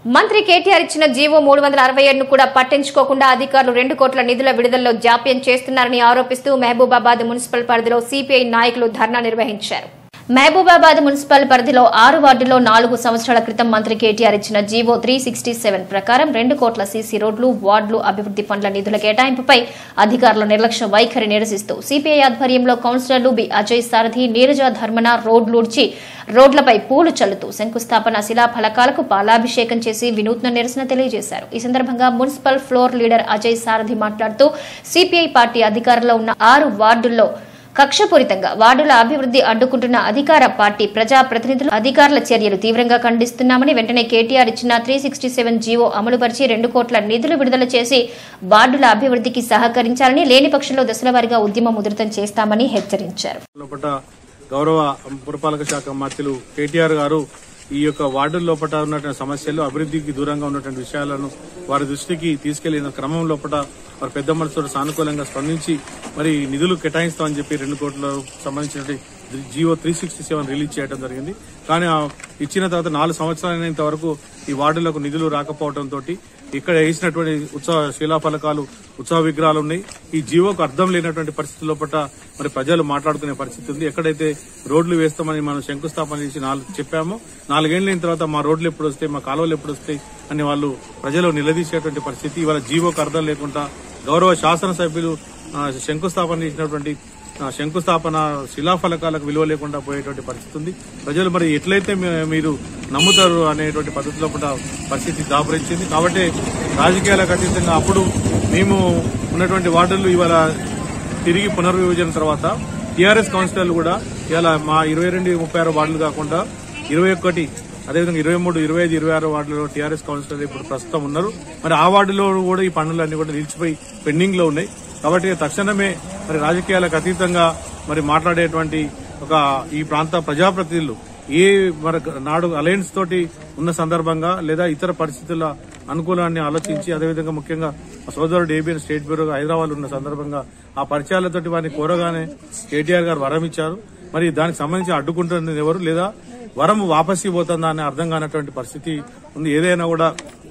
మంత్రి కేటీఆర్ ఇచ్చిన జీవో మూడు వందల అరవై ఏడును కూడా పట్టించుకోకుండా అధికారులు రెండు కోట్ల నిధుల విడుదలలో జాప్యం చేస్తున్నారని ఆరోపిస్తూ మహబూబాబాద్ మున్సిపల్ పరిధిలో సిపిఐ నాయకులు ధర్నా నిర్వహించారు మహబూబాబాద్ మున్సిపల్ పరిధిలో ఆరు వార్డుల్లో నాలుగు సంవత్సరాల క్రితం మంత్రి కేటీఆర్ ఇచ్చిన జీవో త్రీ సిక్స్టీ సెవెన్ ప్రకారం రెండు కోట్ల సీసీ రోడ్లు వార్డులు అభివృద్ది ఫండ్ల నిధుల కేటాయింపుపై అధికారుల నిర్లక్ష్య వైఖరి నిరసిస్తూ సిపిఐ ఆధ్వర్యంలో కౌన్సిలర్లు బి అజయ్ సారథి నీరజ ధర్మన రోడ్లూడ్చి రోడ్లపై పూలు చల్లుతూ శంకుస్థాపన శిలా ఫలకాలకు పాలాభిషేకం చేసి వినూత్న నిరసన తెలియజేశారు ఈ సందర్భంగా municipal floor leader Ajay Sarathi మాట్లాడుతూ సిపిఐ పార్టీ అధికారంలో ఉన్న ఆరు వార్డుల్లో కక్షపూరితంగా వార్డుల అభివృద్ధి అడ్డుకుంటున్న అధికార పార్టీ ప్రజాప్రతినిధులు అధికారుల చర్యలు తీవ్రంగా ఖండిస్తున్నామని వెంటనే కేటీఆర్ ఇచ్చిన త్రీ సిక్స్టీ సెవెన్ జీవో అమలుపరిచి రెండు కోట్ల నిధులు విడుదల చేసి వార్డుల అభివృద్ధికి సహకరించాలని లేని పక్షంలో దశలవారీగా ఉద్యమం ఉధృతం చేస్తామని హెచ్చరించారు లోపల గౌరవ పురపాలక శాఖ మంత్రులు కేటీఆర్ గారు ఈ యొక్క వార్డుల లోపల ఉన్నటువంటి సమస్యలు అభివృద్ధికి దూరంగా ఉన్నటువంటి విషయాలను వారి దృష్టికి తీసుకెళ్లిన క్రమం లోపల వారి పెద్ద మనసుతో సానుకూలంగా స్పందించి మరి నిధులు కేటాయిస్తామని చెప్పి రెండు కోట్లకు సంబంధించిన GO three sixty seven release చేయడం జరిగింది కానీ ఆ ఇచ్చిన తర్వాత నాలుగు సంవత్సరాలైనంత వరకు ఈ వార్డులకు నిధులు రాకపోవడంతో ఇక్కడ వేసినటువంటి ఉత్సవ శిలాఫలకాలు ఉత్సవ విగ్రహాలు ఉన్నాయి ఈ జీవోకు అర్థం లేనటువంటి పరిస్థితి లోపల మరి ప్రజలు మాట్లాడుకునే పరిస్థితి ఉంది ఎక్కడైతే రోడ్లు వేస్తామని మనం శంకుస్థాపన చేసి నాలుగు చెప్పామో నాలుగేళ్ల తర్వాత మా రోడ్లు ఎప్పుడు వస్తాయి మా కాలువలు ఎప్పుడు వస్తాయి అని వాళ్ళు ప్రజలు నిలదీసేటువంటి పరిస్థితి ఇవాళ జీవోకు అర్థం లేకుండా గౌరవ శాసనసభ్యులు ఆ, శంకుస్థాపన చేసినటువంటి ఆ, శంకుస్థాపన శిలాఫలకాలకు విలువ లేకుండా పోయేటువంటి పరిస్థితి ఉంది ప్రజలు మరి ఎట్లయితే మీ- మీరు నమ్ముతారు అనేటువంటి పద్ధతిలో కూడా పరిస్థితి దాపురించింది కాబట్టి రాజకీయాలకు అతీతంగా అప్పుడు మేము ఉన్నటువంటి వార్డులు ఇవాళ తిరిగి పునర్విభజన తర్వాత టీఆర్ఎస్ కౌన్సిలర్లు కూడా ఇలా మా ఇరవై రెండు ముప్పై ఆరు వార్డులు కాకుండా ఇరవై ఒకటి అదేవిధంగా ఇరవై మూడు ఇరవై ఐదు ఇరవై ఆరు వార్డులలో టీఆర్ఎస్ కౌన్సిలర్ ఇప్పుడు ప్రస్తుతం ఉన్నారు మరి ఆ వార్డులో కూడా ఈ పనులన్నీ కూడా నిలిచిపోయి పెండింగ్ లో ఉన్నాయి కాబట్టి తక్షణమే మరి రాజకీయాలకు అతీతంగా మరి మాట్లాడేటువంటి ఒక ఈ ప్రాంత ప్రజాప్రతినిధులు ఏ మరి నాడు అలయన్స్ తోటి ఉన్న సందర్భంగా లేదా ఇతర పరిస్థితుల అనుకూలాన్ని ఆలోచించి అదేవిధంగా ముఖ్యంగా మా సోదరుడు ఏబిఎన్ స్టేట్ బ్యూరో హైదరాబాద్ ఉన్న సందర్భంగా ఆ పరిచయాలతోటి వారిని కోరగానే కేటీఆర్ గారు వరం ఇచ్చారు మరి దానికి సంబంధించి అడ్డుకుంటున్నది ఎవరు లేదా వరం వాపసి పోతుందా అనే అర్థం కానటువంటి పరిస్థితి ఉంది ఏదైనా కూడా